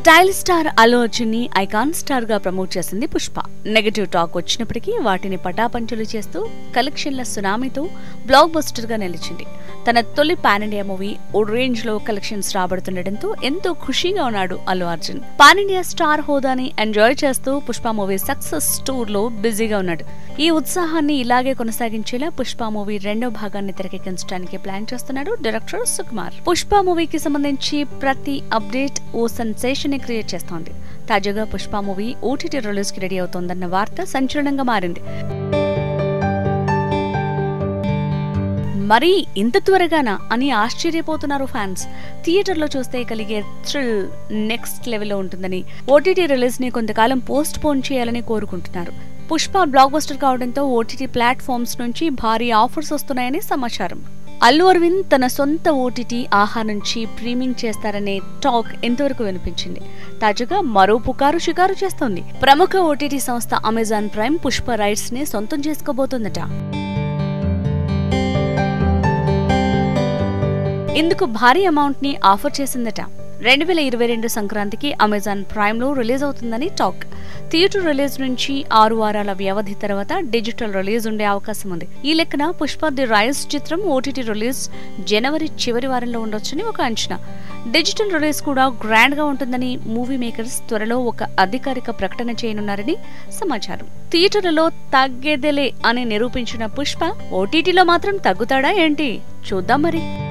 style star Allu Arjun ని icon star గా promote చేసింది పుష్ప నెగటివ్ టాక్ వచ్చినప్పటికీ వాటిని పటాపంచలు చేస్తూ కలెక్షన్ల సునామీతో బ్లాక్ బస్టర్ గా నిలిచింది తన తొలి పాన్ ఇండియా మూవీ ఓ రేంజ్ లో కలెక్షన్స్ రాబడుతుండటంతో ఎంతో ఖుషీగా ఉన్నాడు Allu Arjun pan India star హోదాని ఎంజాయ్ చేస్తూ పుష్ప మూవీ సక్సెస్ టూర్ లో బిజీగా ఉన్నాడు ఈ ఉత్సాహాన్ని ఇలాగే కొనసాగించేలా పుష్ప మూవీ రెండో భాగాన్ని తెరకెక్కించడానికి ప్లాన్ చేస్తున్నాడు డైరెక్టర్ సుకుమార్ పుష్ప మూవీకి సంబంధించి ప్రతి అప్డేట్ ఓ సెన్సేషన్ ని క్రియేట్ చేస్తోంది తాజాగా పుష్ప మూవీ ఓటీటీ రిలీజ్ కి రెడీ అవుతోందన్న వార్త సంచలనంగా మారింది మరీ ఇంత త్వరగానా అని ఆశ్చర్యపోతున్నారు ఫ్యాన్స్ థియేటర్లో చూస్తే కలిగే థ్రిల్ నెక్స్ట్ లెవెల్లో ఉంటుందని ఓటీటీ రిలీజ్ ని కొంతకాలం పోస్ట్ పోన్ చేయాలని కోరుకుంటున్నారు పుష్ప బ్లాక్ బస్టర్ కావడంతో ఓటీటీ ప్లాట్ఫామ్స్ నుంచి భారీ ఆఫర్స్ వస్తున్నాయని సమాచారం అల్లు అరవింద్ తన సొంత ఓటీటీ ఆహా నుంచి ప్రీమింగ్ చేస్తారనే టాక్ ఎంతవరకు వినిపించింది తాజాగా మరో పుకారు షికారు చేస్తోంది ప్రముఖ ఓటీటీ సంస్థ అమెజాన్ ప్రైమ్ పుష్ప రైట్స్ ని సొంతం చేసుకోబోతోందట ఇందుకు భారీ అమౌంట్ ని ఆఫర్ చేసిందట రెండు వేల ఇరవై రెండు సంక్రాంతికి అమెజాన్ ప్రైమ్ లో రిలీజ్ అవుతుందని టాక్ థియేటర్ రిలీజ్ నుంచి ఆరు వారాల వ్యవధి తర్వాత డిజిటల్ రిలీజ్ ఉండే అవకాశం ఉంది ఈ లెక్కన పుష్ప ది రైస్ చిత్రం ఓటీటీ రిలీజ్ జనవరి చివరి వారంలో ఉండొచ్చని ఒక అంచనా డిజిటల్ రిలీజ్ కూడా గ్రాండ్ గా ఉంటుందని మూవీ మేకర్స్ త్వరలో ఒక అధికారిక ప్రకటన చేయనున్నారని సమాచారం థియేటర్లలో తగ్గేదేలే అని నిరూపించిన పుష్ప ఓటీటీలో మాత్రం తగ్గుతాడా ఏంటి చూద్దాం మరి